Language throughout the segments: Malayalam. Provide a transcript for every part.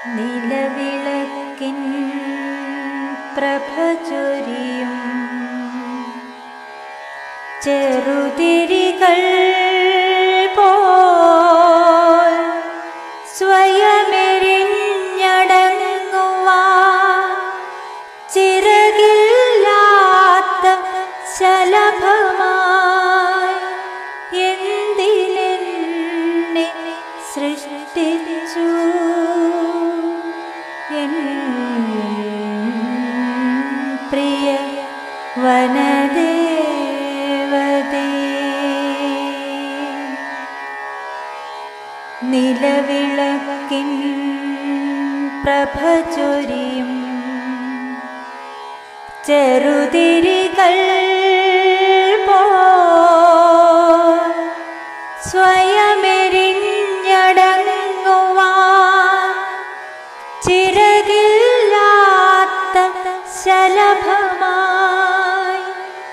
നിലവിളക്കിൻ പ്രഭ ചൊരിയും ചെറുതിരികൾ പോൽ സ്വയമെരിഞ്ഞടങ്ങുവാ ചിറകില്ലാത്ത ശലഭമായി എന്തിനെന്നെ സൃഷ്ടിച്ചു എൻ പ്രിയ വനദേവതേ നിലവിളക്കിൻ പ്രഭ ചൊരിയും ചെറുതിരികൾ പോൽ സ്വയമെരിഞ്ഞടങ്ങുവാൻ ചിറകില്ലാത്ത ശലഭമായി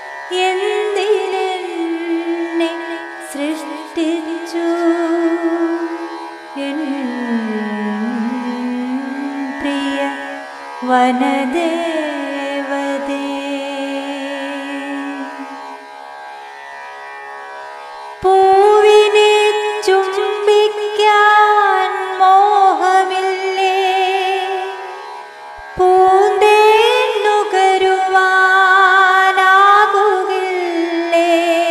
എന്തിനെന്നെ സൃഷ്ടിച്ചു എൻ പ്രിയ വനദേവതേ പൂവിനെ ചുംബിക്കാൻ മോഹമില്ലേ പൂന്തേൻ നുകരുവാനാകുകില്ലേ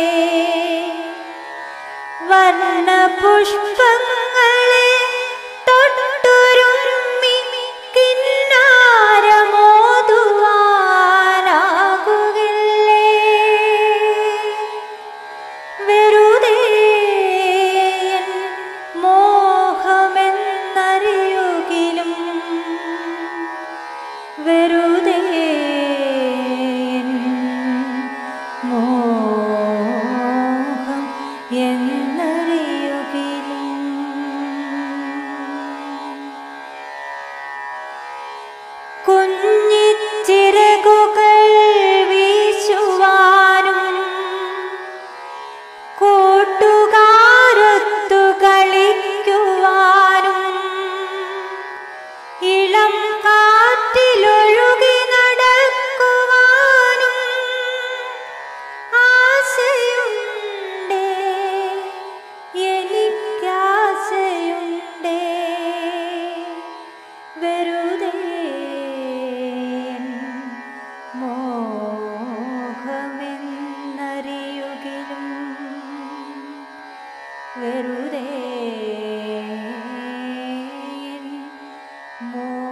വർണ്ണ പുഷ്പങ്ങളെ തൊട്ടുരുമ്മി കിന്നാരമോതുവാനാകുകില്ലേ വെറുതെ എൻ മോഹമെന്നറിയുകിലും വെറുതെ എൻ മോഹം എന്നറിയുകിലും കുഞ്ഞിച്ചിറകുകൾ വീശുവാനും കൂട്ടുകാരൊത്തു കളിക്കുവാനും ഇളം കാറ്റിലൊഴുകി നടക്കുവാനും ആശയുണ്ടേ എനിക്കാശയുണ്ടേ വെറുതെ എൻ മോഹമെന്നറിയുകിലും വെറുതെ എൻ മോ